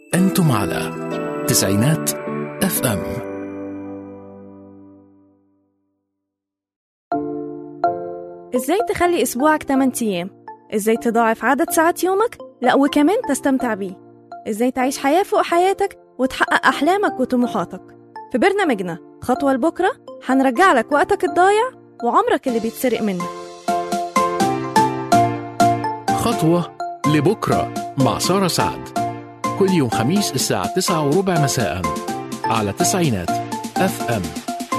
أنتم على تسعينات اف ام ازاي تخلي اسبوعك 8 ايام ازاي تضاعف عدد ساعات يومك لا وكمان تستمتع بيه ازاي تعيش حياة فوق حياتك وتحقق احلامك وطموحاتك في برنامجنا خطوة لبكرة هنرجع لك وقتك الضايع وعمرك اللي بيتسرق منك خطوة لبكرة مع سارة سعد كل يوم خميس الساعة تسعة وربع مساء على تسعينات اف ام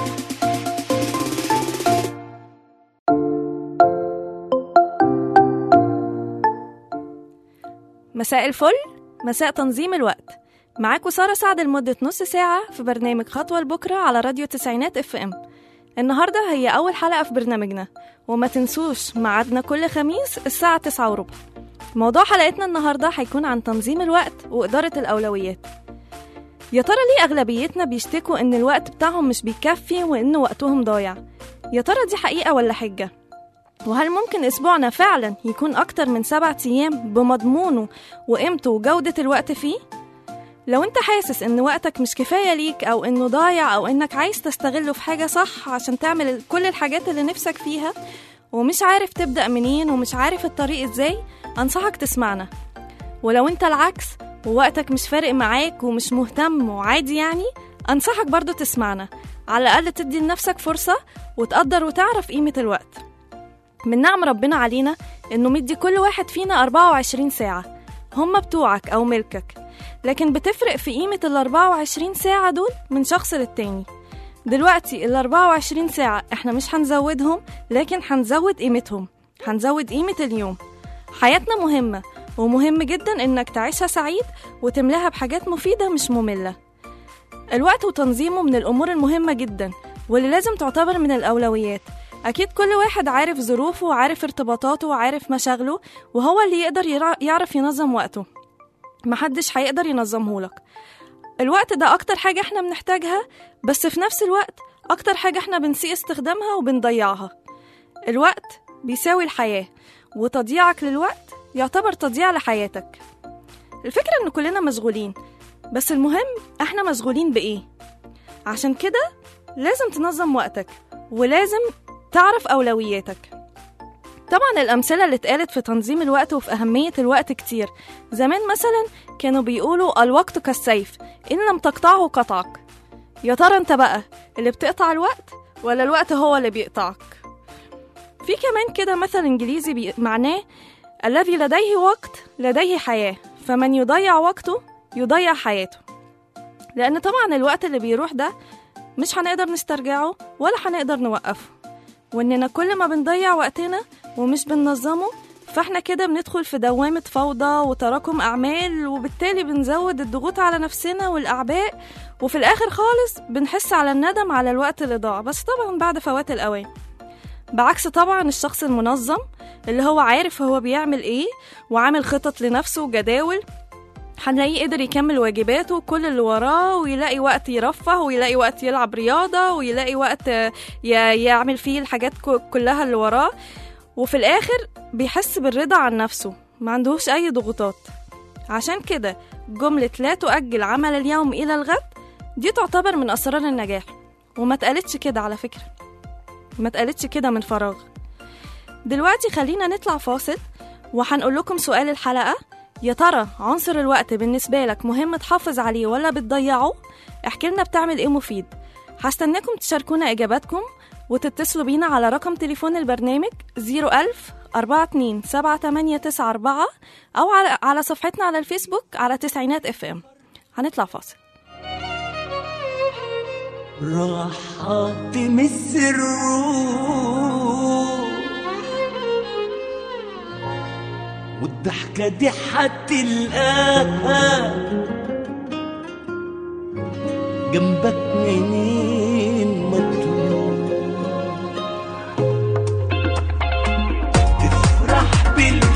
مساء الفل مساء تنظيم الوقت معاكم سارة سعد لمدة نص ساعة في برنامج خطوة لبكرة على راديو تسعينات اف ام النهاردة هي أول حلقة في برنامجنا وما تنسوش ميعادنا كل خميس الساعة تسعة وربع موضوع حلقتنا النهاردة هيكون عن تنظيم الوقت وإدارة الأولويات يا ترى ليه أغلبيتنا بيشتكوا إن الوقت بتاعهم مش بيكفي وإن وقتهم ضايع يا ترى دي حقيقة ولا حجة؟ وهل ممكن أسبوعنا فعلا يكون أكتر من سبعة أيام بمضمونه وقيمته وجودة الوقت فيه؟ لو انت حاسس ان وقتك مش كفاية ليك او انه ضايع او انك عايز تستغله في حاجة صح عشان تعمل كل الحاجات اللي نفسك فيها ومش عارف تبدأ منين ومش عارف الطريق ازاي انصحك تسمعنا ولو انت العكس ووقتك مش فارق معاك ومش مهتم وعادي يعني انصحك برضو تسمعنا على الاقل تدي لنفسك فرصة وتقدر وتعرف قيمة الوقت من نعم ربنا علينا انه مدي كل واحد فينا 24 ساعة هما بتوعك او ملكك لكن بتفرق في قيمة ال 24 ساعة دول من شخص للتاني دلوقتي ال 24 ساعة احنا مش هنزودهم لكن هنزود قيمتهم هنزود قيمة اليوم حياتنا مهمة ومهم جدا انك تعيشها سعيد وتملاها بحاجات مفيدة مش مملة الوقت وتنظيمه من الأمور المهمة جدا واللي لازم تعتبر من الأولويات أكيد كل واحد عارف ظروفه وعارف ارتباطاته وعارف مشاغله وهو اللي يقدر يرا- يعرف ينظم وقته محدش هيقدر ينظمهولك الوقت ده أكتر حاجة احنا بنحتاجها بس في نفس الوقت أكتر حاجة احنا بنسيء استخدامها وبنضيعها الوقت بيساوي الحياة وتضييعك للوقت يعتبر تضييع لحياتك الفكرة إن كلنا مشغولين بس المهم احنا مشغولين بإيه عشان كده لازم تنظم وقتك ولازم تعرف أولوياتك طبعا الأمثلة اللي اتقالت في تنظيم الوقت وفي أهمية الوقت كتير زمان مثلا كانوا بيقولوا الوقت كالسيف إن لم تقطعه قطعك يا ترى انت بقى اللي بتقطع الوقت ولا الوقت هو اللي بيقطعك في كمان كده مثل إنجليزي بي... معناه الذي لديه وقت لديه حياة فمن يضيع وقته يضيع حياته لأن طبعا الوقت اللي بيروح ده مش هنقدر نسترجعه ولا هنقدر نوقفه وإننا كل ما بنضيع وقتنا ومش بننظمه فاحنا كده بندخل في دوامة فوضى وتراكم أعمال وبالتالي بنزود الضغوط على نفسنا والأعباء وفي الآخر خالص بنحس على الندم على الوقت اللي ضاع بس طبعا بعد فوات الأوان بعكس طبعا الشخص المنظم اللي هو عارف هو بيعمل ايه وعامل خطط لنفسه وجداول هنلاقيه قدر يكمل واجباته وكل اللي وراه ويلاقي وقت يرفه ويلاقي وقت يلعب رياضة ويلاقي وقت ي- يعمل فيه الحاجات ك- كلها اللي وراه وفي الآخر بيحس بالرضا عن نفسه ما عندهوش أي ضغوطات عشان كده جملة لا تؤجل عمل اليوم إلى الغد دي تعتبر من أسرار النجاح وما اتقالتش كده على فكرة ما اتقالتش كده من فراغ دلوقتي خلينا نطلع فاصل وهنقول لكم سؤال الحلقة يا ترى عنصر الوقت بالنسبة لك مهم تحافظ عليه ولا بتضيعه؟ احكي لنا بتعمل ايه مفيد هستناكم تشاركونا إجاباتكم وتتصلوا بينا على رقم تليفون البرنامج 01000 42 7894 أو على, على صفحتنا على الفيسبوك على تسعينات اف ام هنطلع فاصل راح تمس الروح والضحكة دي هتلقاها جنبك منين ما تروح تفرح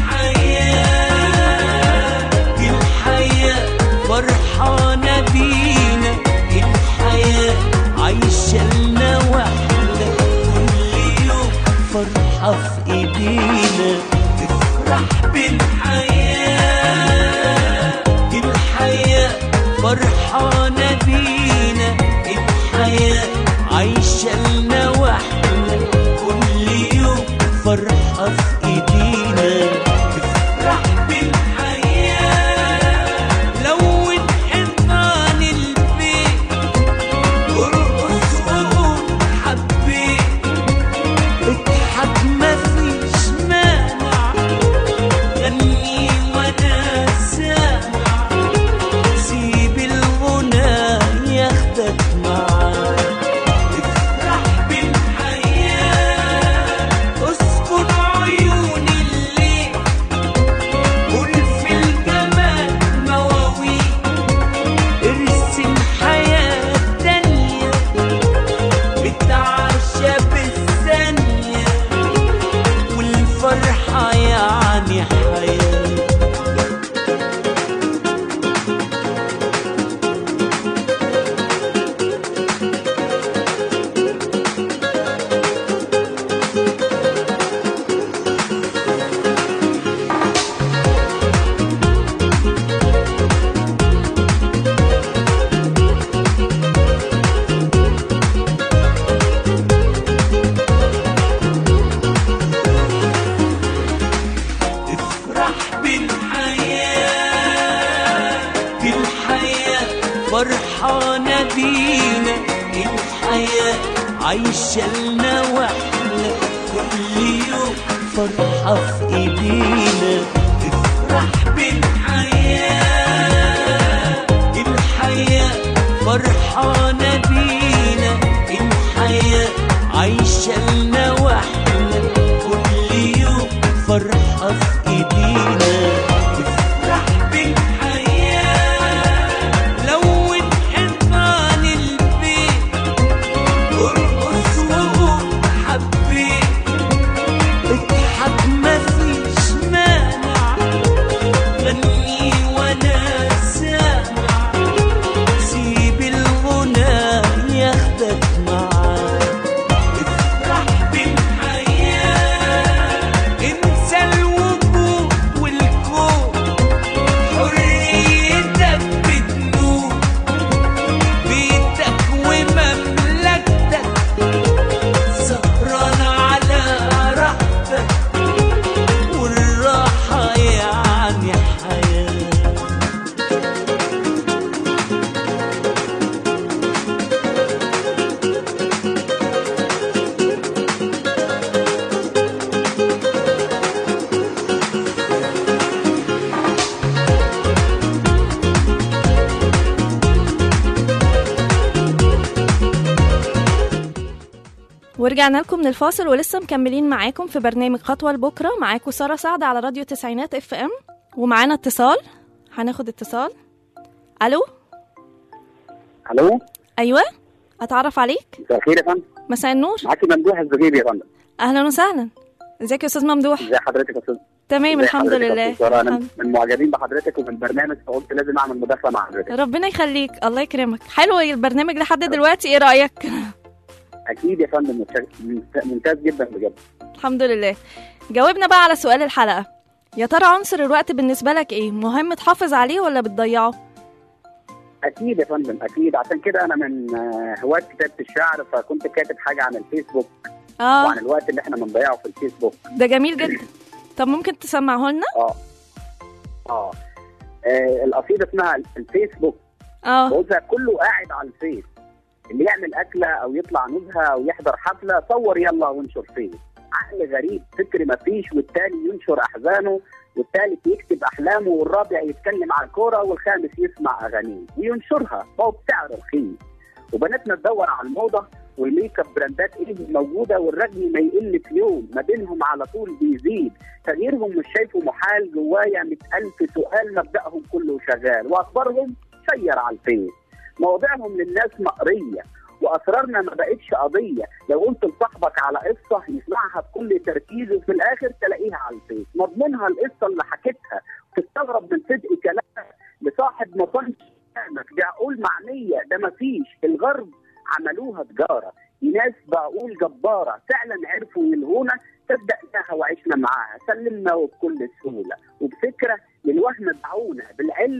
بالحياة دي الحياة فرحانة بينا الحياة عايشة لنا واحدة كل يوم فرحة في ايدينا تفرح بالحياة دي الحياة فرحانة بينا الحياة عايشة لنا واحنا كل يوم فرحة في ايدينا افرح بالحياة لون حيطان البيت ارقص وقول حبيت اضحك مفيش مانع غني وانا سامع سيب الغنى ياخدك معاه افرح بالحياة اسكن عيون الليل قول في الجمال مواويل ارسم حياة تانية بتعشى بالثانية والفرحة يعني حياة افرح بالحياة الحياة فرحانة بينا الحياة عايشة لنا واحنا كل يوم فرحة في ايدينا افرح بالحياة الحياة فرحانة بينا الحياة عايشة لنا واحنا كل يوم فرحة في ايدينا افرح بالحياة لون حيطان البيت ارقص وقول حبيت اضحك مفيش مانع غني وانا سامع سيب الغنى ياخدك معاه افرح بالحياة انسى الوجود والكون حريتك بتنور بيتك ومملكتك سهران على راحتك والراحة يعني حياة ورجعنا لكم من الفاصل ولسه مكملين معاكم في برنامج خطوة لبكرة معاكم سارة سعد على راديو تسعينات اف ام ومعانا اتصال هناخد اتصال الو الو ايوه اتعرف عليك مساء الخير يا فندم مساء النور معاكي ممدوح الزغيري يا فندم اهلا وسهلا ازيك يا استاذ ممدوح ازي حضرتك يا استاذ تمام ازي الحمد حضرتك يا لله أستاذ سارة؟ انا الحمد- من معجبين بحضرتك ومن برنامج فقلت لازم اعمل مداخله مع حضرتك ربنا يخليك الله يكرمك حلو البرنامج لحد دلوقتي ايه رايك اكيد يا فندم ممتاز- ممتاز جدا بجد الحمد لله جاوبنا بقى على سؤال الحلقه يا ترى عنصر الوقت بالنسبه لك ايه مهم تحافظ عليه ولا بتضيعه اكيد يا فندم اكيد عشان كده انا من آه، هواة كتابه الشعر فكنت كاتب حاجه عن الفيسبوك اه وعن الوقت اللي احنا بنضيعه في الفيسبوك ده جميل جدا طب ممكن تسمعه لنا اه اه آه، القصيده اسمها الفيسبوك اه بقولها كله قاعد على الفيس اللي يعمل اكله او يطلع نزهه او يحضر حفله صور يلا وانشر فيه عقل غريب فكر مفيش والتاني ينشر احزانه والثالث يكتب احلامه والرابع يتكلم على الكوره والخامس يسمع اغانيه وينشرها فهو بسعر رخيص وبناتنا تدور على الموضه والميك اب براندات ايه موجوده والرجل ما يقل في يوم ما بينهم على طول بيزيد تغييرهم مش شايفه محال جوايا مئة ألف سؤال مبدأهم كله شغال وأخبارهم شير على الفيس مواضيعهم للناس مقرية وأسرارنا ما بقتش قضية لو قلت لصاحبك على قصة يسمعها بكل تركيز وفي الآخر تلاقيها على الفيس مضمونها القصة اللي حكيتها تستغرب من صدق كلامك لصاحب ما كانش كلامك دي عقول معنية ده مفيش الغرب عملوها تجارة ناس بعقول جبارة فعلا عرفوا يلهونا صدقناها وعشنا معاها سلمنا وبكل سهولة وبفكرة للوهم دعونا بالعلم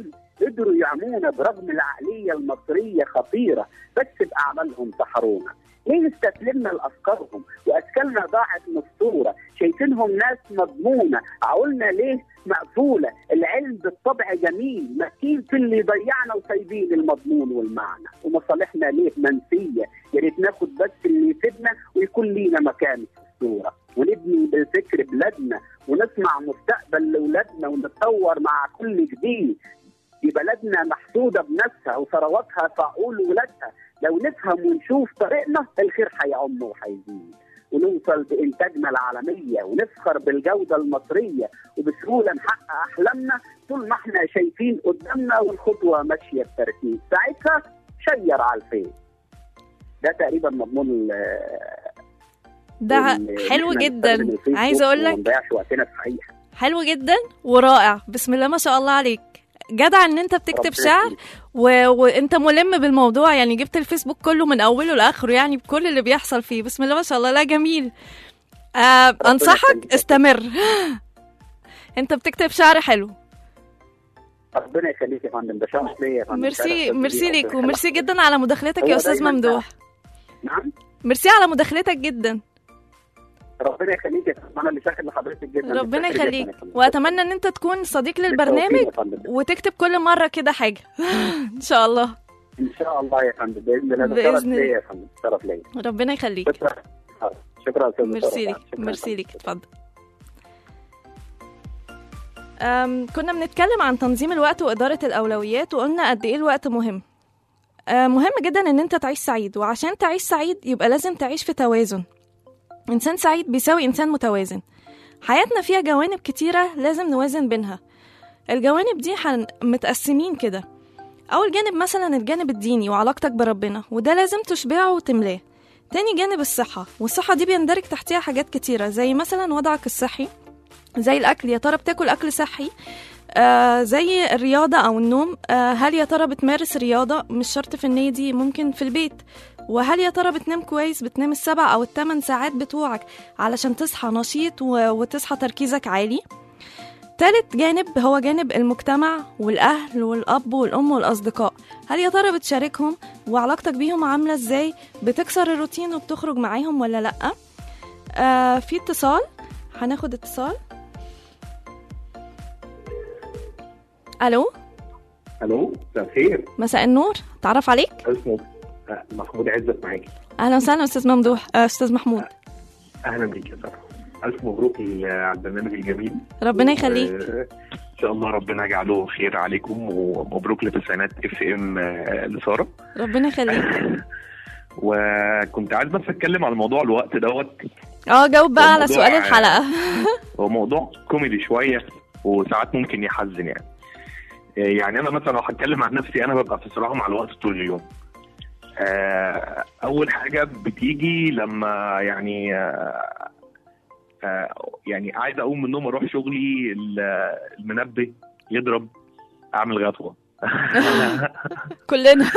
قدروا يعمونا برغم العقلية المصرية خطيرة بس بأعمالهم سحرونا ليه استسلمنا لأفكارهم وأشكالنا ضاعت مستورة شايفينهم ناس مضمونة عقولنا ليه مقفولة العلم بالطبع جميل مكين في اللي ضيعنا وسايبين المضمون والمعنى ومصالحنا ليه منسية يا ريت ناخد بس اللي يفيدنا ويكون لينا مكان في الصورة ونبني بالفكر بلادنا ونصنع مستقبل لاولادنا ونتطور مع كل جديد دي بلدنا محسوده بنفسها وثرواتها في عقول ولادها لو نفهم ونشوف طريقنا الخير هيعم وهيزيد ونوصل بانتاجنا العالميه ونفخر بالجوده المصريه وبسهوله نحقق احلامنا طول ما احنا شايفين قدامنا والخطوه ماشيه بترتيب ساعتها شير على الفيس ده تقريبا مضمون ال- ده ال- حلو إن إحنا جدا نستخدم الفيسبوك عايزه اقول وما لك نضيعش وقتنا في حقيقة حلو جدا ورائع بسم الله ما شاء الله عليك جدع ان انت بتكتب ربنا شعر يخليك. و... وانت ملم بالموضوع يعني جبت الفيسبوك كله من اوله لاخره يعني بكل اللي بيحصل فيه بسم الله ما شاء الله لا جميل آه انصحك يخليك. استمر انت بتكتب شعر حلو ربنا يخليك يا فندم ده شرف ليا يا فندم ميرسي شرف ميرسي ليا. ليك ربنا وميرسي يخليك. جدا على مداخلتك يا هو استاذ دايماً ممدوح نعم ميرسي على مداخلتك جدا ربنا يخليك يا فندم انا اللي شاكر لحضرتك جدا ربنا متشكر جداً يخليك يا فندم. واتمنى ان انت تكون صديق بالتوفيق للبرنامج يا فندم. وتكتب كل مره كده حاجه ان شاء الله ان شاء الله يا فندم باذن الله ده بإذن شرف الله. ليا يا فندم شرف ليا ربنا يخليك شكرا شكرا يا استاذ ميرسي مصطفى. ليك شكراً يا ميرسي فندم. ليك اتفضل أم كنا بنتكلم عن تنظيم الوقت وإدارة الأولويات وقلنا قد إيه الوقت مهم أه مهم جدا إن أنت تعيش سعيد وعشان تعيش سعيد يبقى لازم تعيش في توازن إنسان سعيد بيساوي إنسان متوازن حياتنا فيها جوانب كتيرة لازم نوازن بينها الجوانب دي حن... متقسمين كده أول جانب مثلا الجانب الديني وعلاقتك بربنا وده لازم تشبعه وتملاه تاني جانب الصحة والصحة دي بيندرج تحتها حاجات كتيرة زي مثلا وضعك الصحي زي الأكل يا ترى بتاكل أكل صحي آه زي الرياضة أو النوم آه هل يا ترى بتمارس رياضة مش شرط في النادي ممكن في البيت وهل يا ترى بتنام كويس بتنام السبع أو الثمان ساعات بتوعك علشان تصحى نشيط و- وتصحى تركيزك عالي تالت جانب هو جانب المجتمع والأهل والأب والأم والأصدقاء هل يا ترى بتشاركهم وعلاقتك بيهم عاملة ازاي بتكسر الروتين وبتخرج معاهم ولا لأ آه في اتصال هناخد اتصال الو الو مساء الخير مساء النور تعرف عليك اسمه آه، محمود عزت معاكي اهلا وسهلا استاذ ممدوح آه، استاذ محمود اهلا بيك يا ساره الف مبروك ال- على البرنامج الجميل ربنا يخليك آه، ان شاء الله ربنا يجعله خير عليكم ومبروك لتسعينات اف ام لساره ربنا يخليك وكنت عايز بس اتكلم على موضوع الوقت دوت اه جاوب بقى على الموضوع- سؤال الحلقه هو موضوع كوميدي شويه وساعات ممكن يحزن يعني آه، يعني انا مثلا لو هتكلم عن نفسي انا ببقى في صراع مع الوقت طول اليوم آه، اول حاجه بتيجي لما يعني آه، آه، يعني عايز اقوم من النوم اروح شغلي ال- المنبه يضرب اعمل غفوه كلنا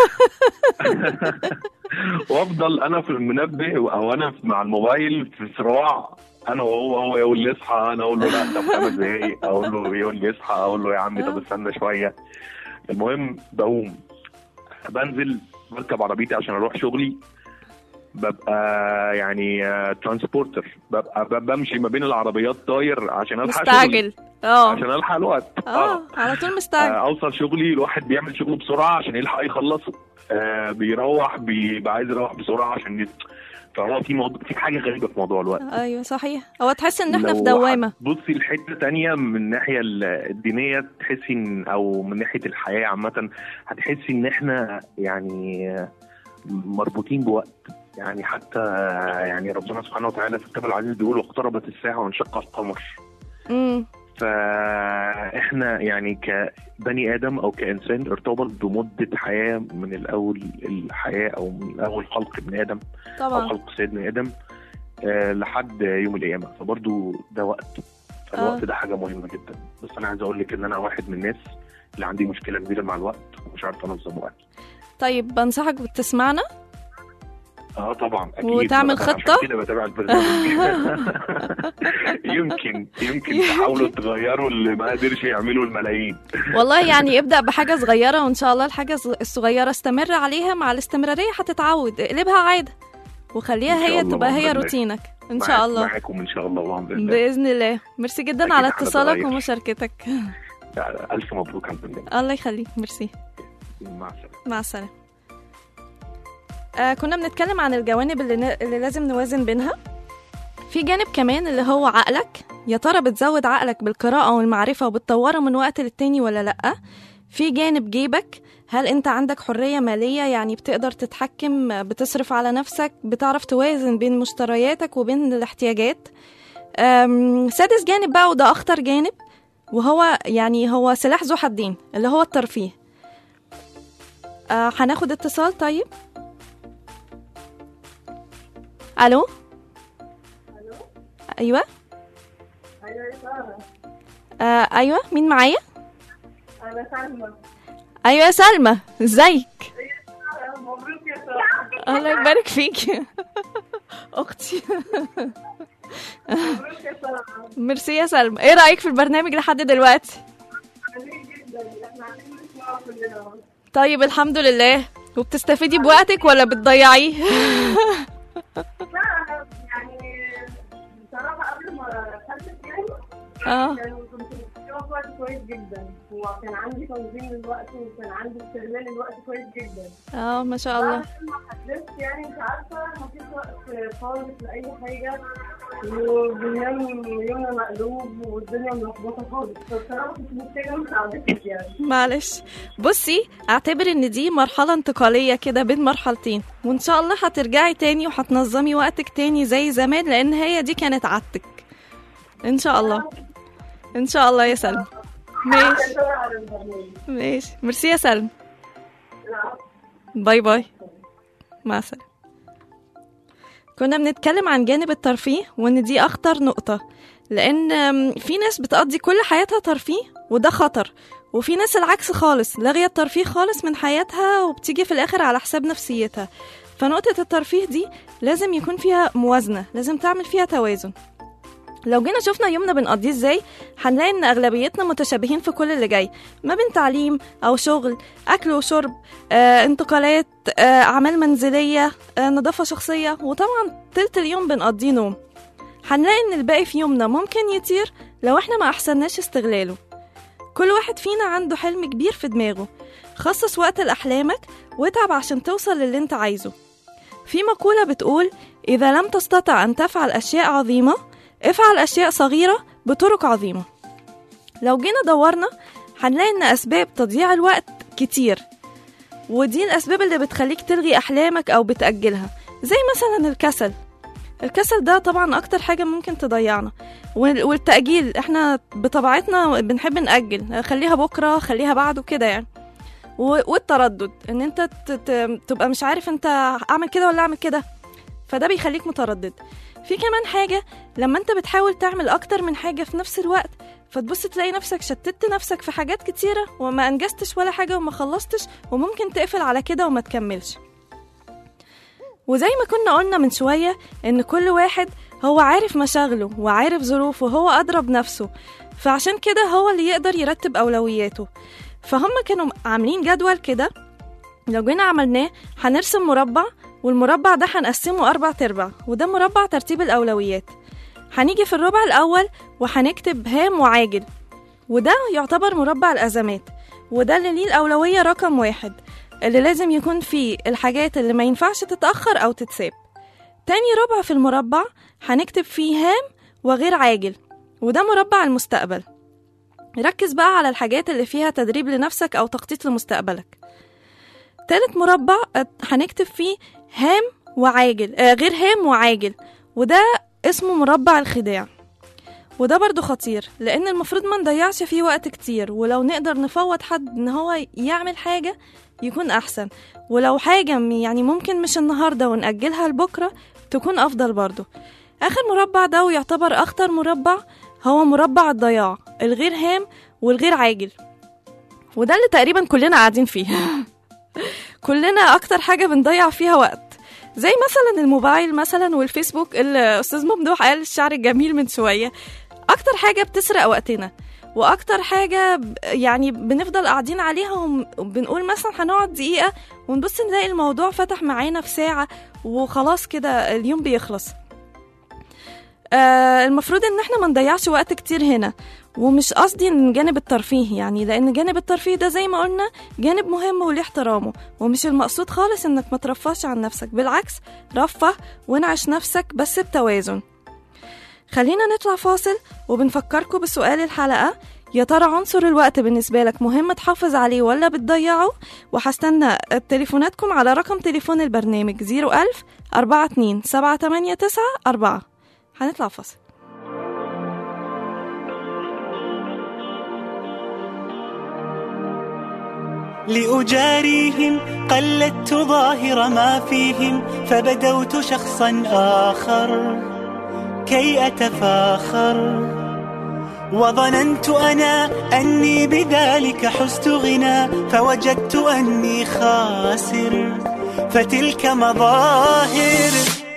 وافضل انا في المنبه او انا في- مع الموبايل في صراع انا وهو هو يقول لي اصحى انا اقول له لا طب خمس دقايق اقول له يقول لي اصحى اقول له يا عمي طب استنى شويه المهم بقوم بنزل بركب عربيتي عشان اروح شغلي ببقى يعني ترانسبورتر ببقى ب- بمشي ما بين العربيات طاير عشان الحق شغلي مستعجل اه عشان الحق الوقت اه على طول آه، مستعجل اوصل شغلي الواحد بيعمل شغله بسرعه عشان يلحق يخلصه آه بيروح بيبقى عايز يروح بسرعه عشان ي... فهو في موضوع في حاجه غريبه في موضوع الوقت ايوه صحيح هو تحس ان احنا لو في دوامه بصي لحته تانية من الناحيه ال- الدينيه تحسي ان او من ناحيه الحياه عامه هتحسي ان احنا يعني آه، مربوطين بوقت يعني حتى آه، يعني ربنا سبحانه وتعالى في الكتاب العزيز بيقول واقتربت الساعه وانشق القمر امم فاحنا يعني كبني ادم او كانسان ارتبط بمده حياه من الاول الحياه او من اول خلق ابن ادم او طبعا خلق سيدنا ادم آه لحد يوم القيامه فبرضو ده وقت فالوقت آه. ده حاجه مهمه جدا بس انا عايز اقول لك ان انا واحد من الناس اللي عندي مشكله كبيره مع الوقت ومش عارف انظم وقتي طيب بنصحك تسمعنا اه طبعا اكيد وتعمل أنا عشان خطة؟ كده بتابع البرنامج يمكن يمكن تحاولوا تغيروا اللي ما قدرش يعملوا الملايين والله يعني ابدأ بحاجة صغيرة وإن شاء الله الحاجة الص- الصغيرة استمر عليها مع الاستمرارية هتتعود اقلبها عادة وخليها إن شاء هي الله تبقى بإذن هي الله. روتينك إن معاك- شاء الله معاكم ان شاء الله بامر الله بإذن الله ميرسي جدا أكيد على حاجة اتصالك تتغير. ومشاركتك يعني الف مبروك على البرنامج الله يخليك ميرسي مع السلامه مع السلامة آه كنا بنتكلم عن الجوانب اللي, ن... اللي لازم نوازن بينها في جانب كمان اللي هو عقلك يا ترى بتزود عقلك بالقراءة والمعرفة وبتطوره من وقت للتاني ولا لأ في جانب جيبك هل انت عندك حرية مالية يعني بتقدر تتحكم بتصرف على نفسك بتعرف توازن بين مشترياتك وبين الاحتياجات أم، سادس جانب بقى وده أخطر جانب وهو يعني هو سلاح ذو حدين اللي هو الترفيه آه هناخد اتصال طيب الو ايوه آه ايوه مين معايا أنا سلمى ايوه يا سلمى ازيك مبروك يا سارة الله يبارك فيك اختي مبروك يا سارة ميرسي يا سلمى ايه رايك في البرنامج لحد دلوقتي جميل جدا احنا عايزين نسمعه كلنا طيب الحمد لله وبتستفيدي بوقتك ولا بتضيعيه لا أنا يعني بصراحة قبل ما أخلف يعني اه كان كنت بشوف وقت كويس جدا وكان عندي تنظيم للوقت وكان عندي استغلال الوقت كويس جدا اه ما شاء الله بعد ما خلفت يعني انت عارفة مفيش وقت خالص لأي حاجة وبننام يومنا مقلوب والدنيا ملخبطة خالص فبصراحة كنت محتاجة مساعدتك يعني معلش بصي اعتبر ان دي مرحلة انتقالية كده بين مرحلتين وان شاء الله هترجعي تاني وهتنظمي وقتك تاني زي زمان لان هي دي كانت عادتك ان شاء الله ان شاء الله يا سلمى ماشي شكرا على البرنامج ماشي ميرسي يا سلمى باي باي مع السلامة كنا بنتكلم عن جانب الترفيه وان دي اخطر نقطة لان أم، في ناس بتقضي كل حياتها ترفيه وده خطر وفي ناس العكس خالص لاغية الترفيه خالص من حياتها وبتيجي في الاخر على حساب نفسيتها فنقطة الترفيه دي لازم يكون فيها موازنة لازم تعمل فيها توازن لو جينا شفنا يومنا بنقضيه ازاي هنلاقي ان اغلبيتنا متشابهين في كل اللي جاي ما بين تعليم او شغل اكل وشرب آه، انتقالات آه، اعمال منزليه آه، نظافه شخصيه وطبعا تلت اليوم بنقضيه نوم هنلاقي ان الباقي في يومنا ممكن يطير لو احنا ما احسناش استغلاله كل واحد فينا عنده حلم كبير في دماغه خصص وقت لأحلامك واتعب عشان توصل للي انت عايزه في مقولة بتقول إذا لم تستطع أن تفعل أشياء عظيمة افعل أشياء صغيرة بطرق عظيمة لو جينا دورنا هنلاقي إن أسباب تضييع الوقت كتير ودي الأسباب اللي بتخليك تلغي أحلامك أو بتأجلها زي مثلا الكسل الكسل ده طبعا أكتر حاجة ممكن تضيعنا وال- والتأجيل احنا بطبيعتنا بنحب نأجل خليها بكرة خليها بعده كده يعني و- والتردد ان انت ت- ت- تبقى مش عارف انت اعمل كده ولا اعمل كده فده بيخليك متردد في كمان حاجة لما انت بتحاول تعمل اكتر من حاجة في نفس الوقت فتبص تلاقي نفسك شتت نفسك في حاجات كتيرة وما انجزتش ولا حاجة وما خلصتش وممكن تقفل على كده وما تكملش وزي ما كنا قلنا من شوية ان كل واحد هو عارف مشاغله وعارف ظروفه وهو أدرى بنفسه فعشان كده هو اللي يقدر يرتب أولوياته فهم كانوا عاملين جدول كده لو جينا عملناه هنرسم مربع والمربع ده هنقسمه أربع تربع وده مربع ترتيب الأولويات هنيجي في الربع الأول وهنكتب هام وعاجل وده يعتبر مربع الأزمات وده اللي ليه الأولوية رقم واحد اللي لازم يكون فيه الحاجات اللي ما ينفعش تتأخر أو تتساب تاني ربع في المربع هنكتب فيه هام وغير عاجل وده مربع المستقبل ركز بقى على الحاجات اللي فيها تدريب لنفسك أو تخطيط لمستقبلك تالت مربع آه، هنكتب فيه هام وعاجل آه غير هام وعاجل وده اسمه مربع الخداع وده برضو خطير لأن المفروض ما نضيعش فيه وقت كتير ولو نقدر نفوت حد إن هو يعمل حاجة يكون أحسن ولو حاجة م- يعني ممكن مش النهاردة ونأجلها لبكرة تكون أفضل برضو آخر مربع ده ويعتبر أخطر مربع هو مربع الضياع الغير هام والغير عاجل وده اللي تقريبا كلنا قاعدين فيه كلنا أكتر حاجة بنضيع فيها وقت زي مثلا الموبايل مثلا والفيسبوك اللي استاذ ممدوح قال الشعر الجميل من شويه اكتر حاجه بتسرق وقتنا واكتر حاجه ب- يعني بنفضل قاعدين عليها وم- وبنقول مثلا هنقعد دقيقه ونبص نلاقي الموضوع فتح معانا في ساعه وخلاص كده اليوم بيخلص آه المفروض ان احنا ما نضيعش وقت كتير هنا ومش قصدي ان جانب الترفيه يعني لان جانب الترفيه ده زي ما قلنا جانب مهم وليه احترامه ومش المقصود خالص انك ما ترفهش عن نفسك بالعكس رفه وانعش نفسك بس بتوازن خلينا نطلع فاصل وبنفكركم بسؤال الحلقة يا ترى عنصر الوقت بالنسبة لك مهم تحافظ عليه ولا بتضيعه وهستنى تليفوناتكم على رقم تليفون البرنامج 01000 42 789 4 هنطلع فاصل لأجاريهم قلدت ظاهر ما فيهم فبدوت شخصا آخر كي أتفاخر وظننت أنا أني بذلك حزت غنى فوجدت أني خاسر فتلك مظاهر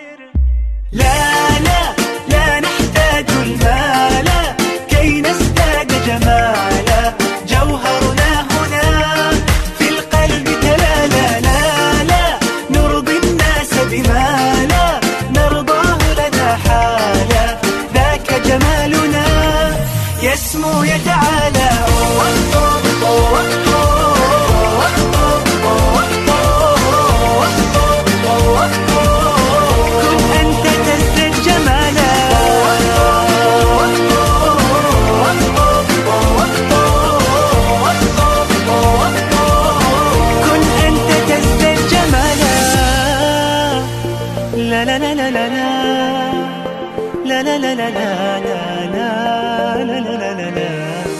لا لا لا نحتاج المال كي نزداد جمالا جوهرنا هنا في القلب تلالا لا لا نرضي الناس بما لا نرضاه لنا حالا ذاك جمالنا يسمو يتعالى كن أنت تزدد جمالا كن أنت تزدد جمالا لا لا لا لا لا لا لا لا لا لا لا لا لا لا لا لا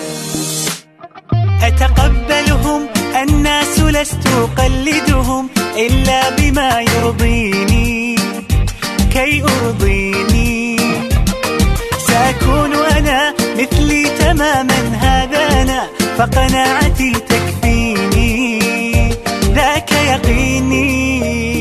أتقبلهم الناس لست أقلدهم إلا بما يرضيني كي أرضيني سأكون أنا مثلي تماما هذا أنا فقناعتي تكفيني ذاك يقيني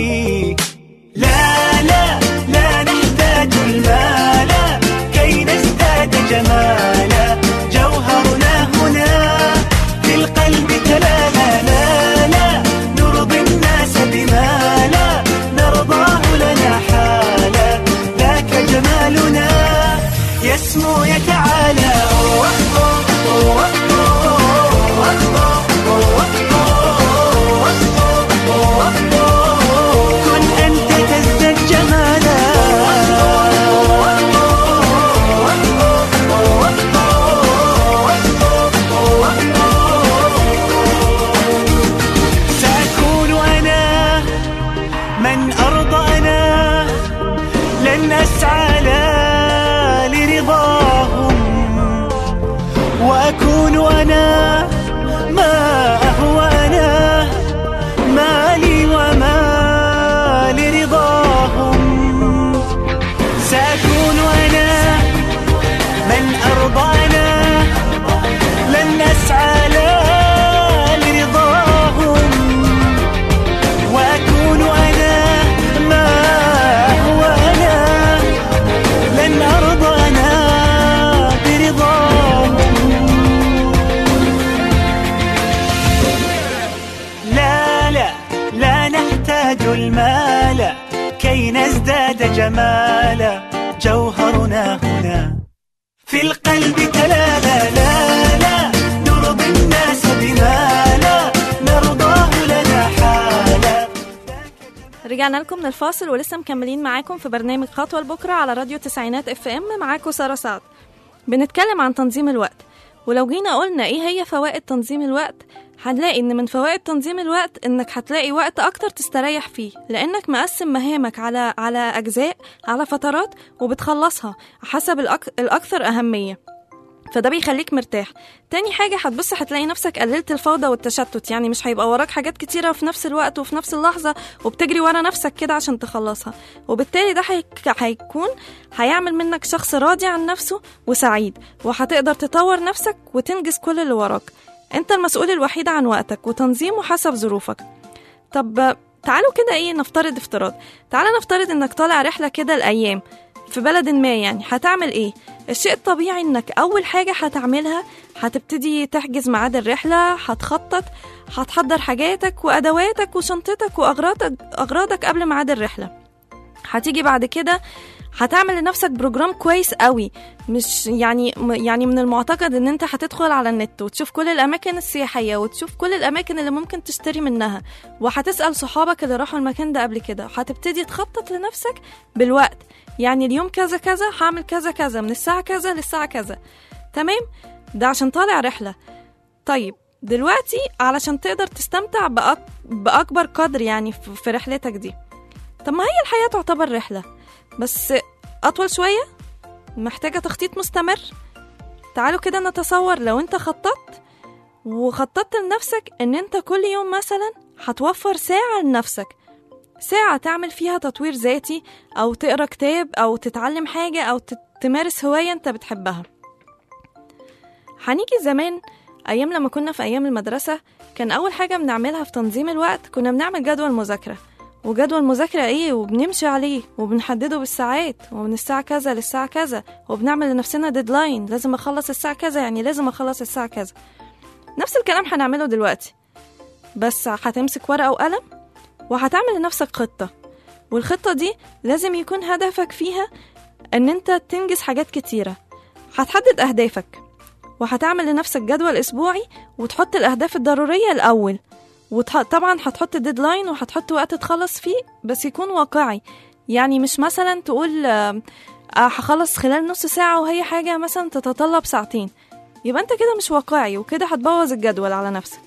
لا لا لا نحتاج المال كي نزداد جمالا جوهرنا هنا في القلب تلالا لا لا نرضي الناس بما لا نرضاه لنا حالا ذاك جمالنا يسمو يتعالى كن أنت تزداد جمالا سأكون أنا من أرضى أنا لن أسعى لا لرضاهم وأكون أنا ما أهوى أنا ما لي وما لرضاهم سأكون أنا من أرضى أنا لن أسعى لا لرضاهم وأكون أنا ما هو أنا لن أرضى أنا برضاهم لا لا لا نحتاج المال كي نزداد جمالا جوهرنا هنا في القلب تلالا لا لا نرضي الناس بما لا نرضاه لنا حالا رجعنا لكم من الفاصل ولسه مكملين معاكم في برنامج خطوة لبكرة على راديو تسعينات اف ام معاكم سارة سعد بنتكلم عن تنظيم الوقت ولو جينا قلنا ايه هي فوائد تنظيم الوقت هنلاقي ان من فوائد تنظيم الوقت انك هتلاقي وقت اكتر تستريح فيه لانك مقسم مهامك على على اجزاء على فترات وبتخلصها حسب الأك... الاكثر اهميه فده بيخليك مرتاح تاني حاجة هتبص هتلاقي نفسك قللت الفوضى والتشتت يعني مش هيبقى وراك حاجات كتيرة في نفس الوقت وفي نفس اللحظة وبتجري ورا نفسك كده عشان تخلصها وبالتالي ده هيك- هيكون هيعمل منك شخص راضي عن نفسه وسعيد وهتقدر تطور نفسك وتنجز كل اللي وراك انت المسؤول الوحيد عن وقتك وتنظيمه حسب ظروفك طب تعالوا كده ايه نفترض افتراض تعالى نفترض انك طالع رحلة كده الأيام في بلد ما يعني هتعمل ايه الشيء الطبيعي انك اول حاجة هتعملها هتبتدي تحجز ميعاد الرحلة هتخطط هتحضر حاجاتك وادواتك وشنطتك واغراضك اغراضك قبل ميعاد الرحلة هتيجي بعد كده هتعمل لنفسك بروجرام كويس قوي مش يعني م- يعني من المعتقد ان انت هتدخل على النت وتشوف كل الاماكن السياحيه وتشوف كل الاماكن اللي ممكن تشتري منها وهتسال صحابك اللي راحوا المكان ده قبل كده هتبتدي تخطط لنفسك بالوقت يعني اليوم كذا كذا هعمل كذا كذا من الساعه كذا للساعه كذا تمام ده عشان طالع رحله طيب دلوقتي علشان تقدر تستمتع بأك... بأكبر قدر يعني في في رحلتك دي طب ما هي الحياة تعتبر رحلة بس أطول شوية محتاجة تخطيط مستمر تعالوا كده نتصور لو انت خططت وخططت لنفسك ان انت كل يوم مثلا هتوفر ساعة لنفسك ساعة تعمل فيها تطوير ذاتي أو تقرا كتاب أو تتعلم حاجة أو تت- تمارس هواية انت بتحبها هنيجي زمان أيام لما كنا في أيام المدرسة كان أول حاجة بنعملها في تنظيم الوقت كنا بنعمل جدول مذاكرة وجدول مذاكرة إيه وبنمشي عليه وبنحدده بالساعات ومن الساعة كذا للساعة كذا وبنعمل لنفسنا ديدلاين لازم أخلص الساعة كذا يعني لازم أخلص الساعة كذا نفس الكلام هنعمله دلوقتي بس هتمسك ورقة وقلم وهتعمل لنفسك خطة والخطة دي لازم يكون هدفك فيها إن أنت تنجز حاجات كتيرة هتحدد أهدافك وهتعمل لنفسك جدول أسبوعي وتحط الأهداف الضرورية الأول وطبعا هتحط ديدلاين وهتحط وقت تخلص فيه بس يكون واقعي يعني مش مثلا تقول آه، آه، هخلص خلال نص ساعة وهي حاجة مثلا تتطلب ساعتين يبقى انت كده مش واقعي وكده هتبوظ الجدول على نفسك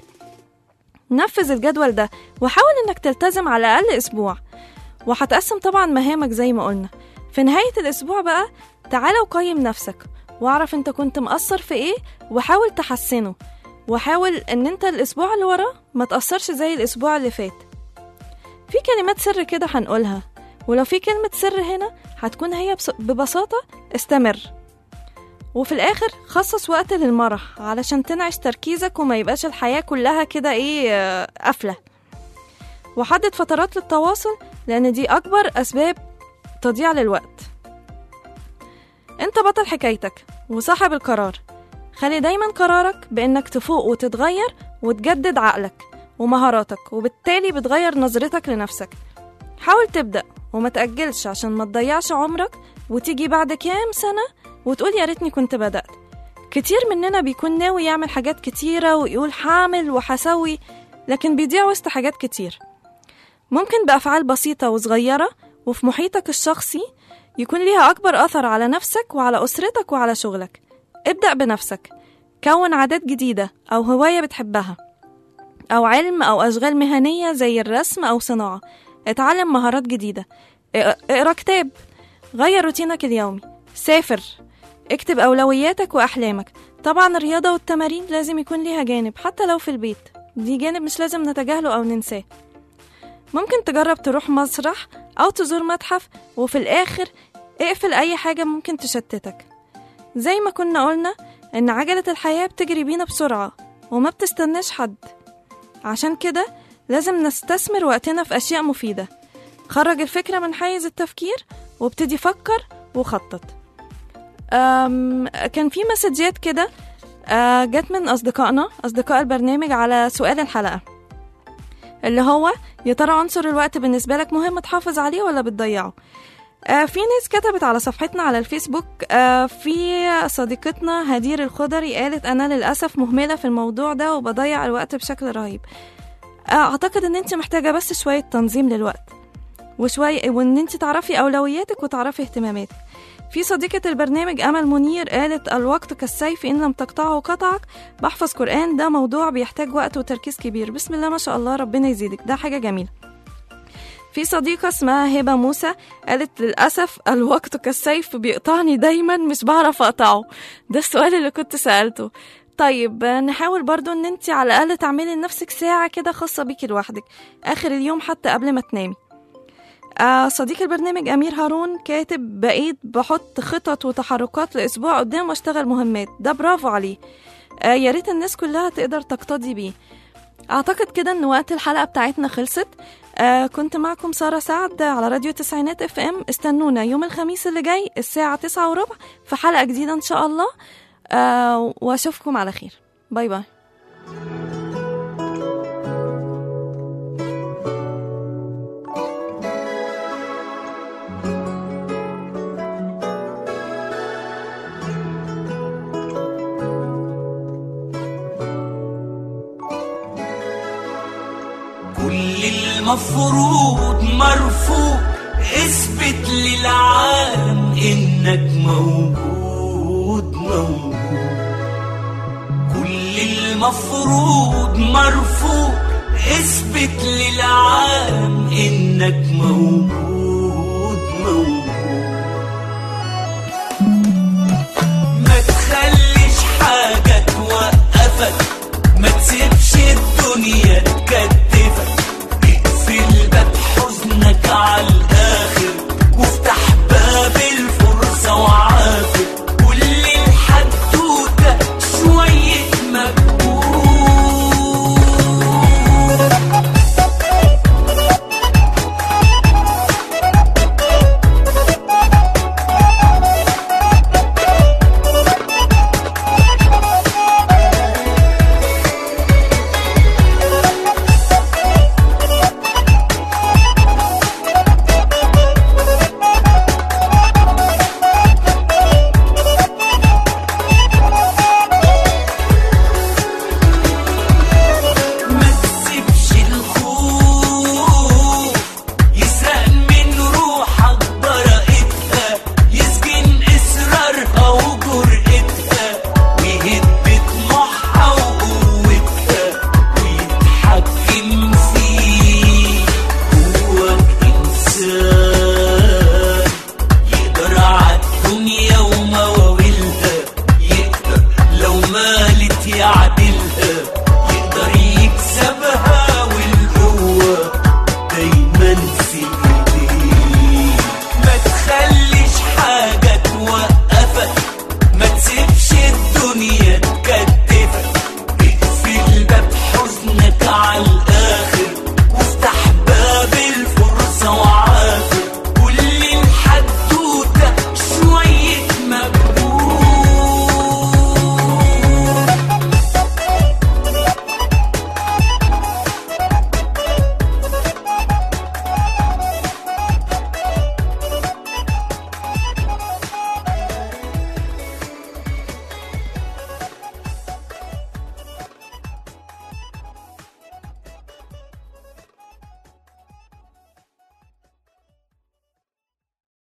نفذ الجدول ده وحاول انك تلتزم على الأقل أسبوع وهتقسم طبعا مهامك زي ما قلنا في نهاية الأسبوع بقى تعالى وقيم نفسك واعرف انت كنت مقصر في ايه وحاول تحسنه وحاول ان انت الاسبوع اللي وراه ما تأثرش زي الاسبوع اللي فات في كلمات سر كده هنقولها ولو في كلمة سر هنا هتكون هي بس- ببساطة استمر وفي الآخر خصص وقت للمرح علشان تنعش تركيزك وما يبقاش الحياة كلها كده ايه آه، قافلة وحدد فترات للتواصل لأن دي أكبر أسباب تضييع للوقت انت بطل حكايتك وصاحب القرار خلي دايما قرارك بانك تفوق وتتغير وتجدد عقلك ومهاراتك وبالتالي بتغير نظرتك لنفسك حاول تبدأ وما تأجلش عشان ما تضيعش عمرك وتيجي بعد كام سنة وتقول يا ريتني كنت بدأت كتير مننا بيكون ناوي يعمل حاجات كتيرة ويقول حامل وحسوي لكن بيضيع وسط حاجات كتير ممكن بأفعال بسيطة وصغيرة وفي محيطك الشخصي يكون ليها أكبر أثر على نفسك وعلى أسرتك وعلى شغلك ابدأ بنفسك كون عادات جديدة أو هواية بتحبها أو علم أو أشغال مهنية زي الرسم أو صناعة اتعلم مهارات جديدة اق- اقرا كتاب غير روتينك اليومي سافر اكتب أولوياتك وأحلامك طبعا الرياضة والتمارين لازم يكون ليها جانب حتى لو في البيت دي جانب مش لازم نتجاهله أو ننساه ممكن تجرب تروح مسرح أو تزور متحف وفي الآخر اقفل أي حاجة ممكن تشتتك زي ما كنا قلنا إن عجلة الحياة بتجري بينا بسرعة وما بتستناش حد عشان كده لازم نستثمر وقتنا في أشياء مفيدة خرج الفكرة من حيز التفكير وابتدي فكر وخطط أم كان في مسجات كده آه، جت من أصدقائنا أصدقاء البرنامج على سؤال الحلقة اللي هو يا ترى عنصر الوقت بالنسبة لك مهم تحافظ عليه ولا بتضيعه آه في ناس كتبت على صفحتنا على الفيسبوك آه في صديقتنا هدير الخضري قالت أنا للأسف مهملة في الموضوع ده وبضيع الوقت بشكل رهيب آه أعتقد إن أنت محتاجة بس شوية تنظيم للوقت وشوية وإن أنت تعرفي أولوياتك وتعرفي اهتماماتك في صديقة البرنامج أمل منير قالت الوقت كالسيف إن لم تقطعه قطعك بحفظ قرآن ده موضوع بيحتاج وقت وتركيز كبير بسم الله ما شاء الله ربنا يزيدك ده حاجة جميلة في صديقة اسمها هبة موسى قالت للأسف الوقت كالسيف بيقطعني دايما مش بعرف أقطعه ده السؤال اللي كنت سألته طيب نحاول برضو ان انت على الأقل تعملي لنفسك ساعة كده خاصة بيكي لوحدك آخر اليوم حتى قبل ما تنامي آه صديق البرنامج أمير هارون كاتب بقيت بحط خطط وتحركات لأسبوع قدام واشتغل مهمات ده برافو عليه آه يا ريت الناس كلها تقدر تقتدي بيه أعتقد كده إن وقت الحلقة بتاعتنا خلصت آه كنت معكم سارة سعد على راديو تسعينات اف ام استنونا يوم الخميس اللي جاي الساعة تسعة وربع في حلقة جديدة ان شاء الله آه واشوفكم على خير باي باي كل المفروض مرفوض اثبت للعالم انك موجود موجود كل المفروض مرفوض اثبت للعالم انك موجود موجود ما تخليش حاجة توقفك ما تسيبش الدنيا